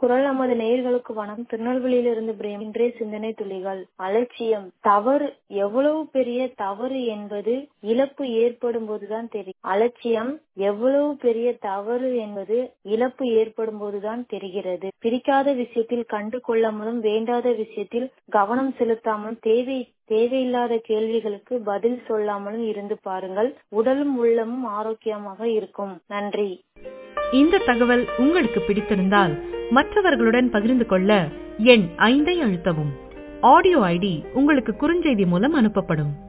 குரல் நமது நேயர்களுக்கு வணக்கம் திருநெல்வேலியிலிருந்து பிரேம் இன்றைய சிந்தனை துளிகள் அலட்சியம் தவறு எவ்வளவு பெரிய தவறு என்பது இழப்பு ஏற்படும் போதுதான் தெரியும் அலட்சியம் எவ்வளவு பெரிய தவறு என்பது இழப்பு ஏற்படும் போதுதான் தெரிகிறது பிடிக்காத விஷயத்தில் கண்டு கொள்ளாமலும் வேண்டாத விஷயத்தில் கவனம் செலுத்தாமலும் தேவை தேவையில்லாத கேள்விகளுக்கு பதில் சொல்லாமலும் இருந்து பாருங்கள் உடலும் உள்ளமும் ஆரோக்கியமாக இருக்கும் நன்றி இந்த தகவல் உங்களுக்கு பிடித்திருந்தால் மற்றவர்களுடன் பகிர்ந்து கொள்ள எண் ஐந்தை அழுத்தவும் ஆடியோ ஐடி உங்களுக்கு குறுஞ்செய்தி மூலம் அனுப்பப்படும்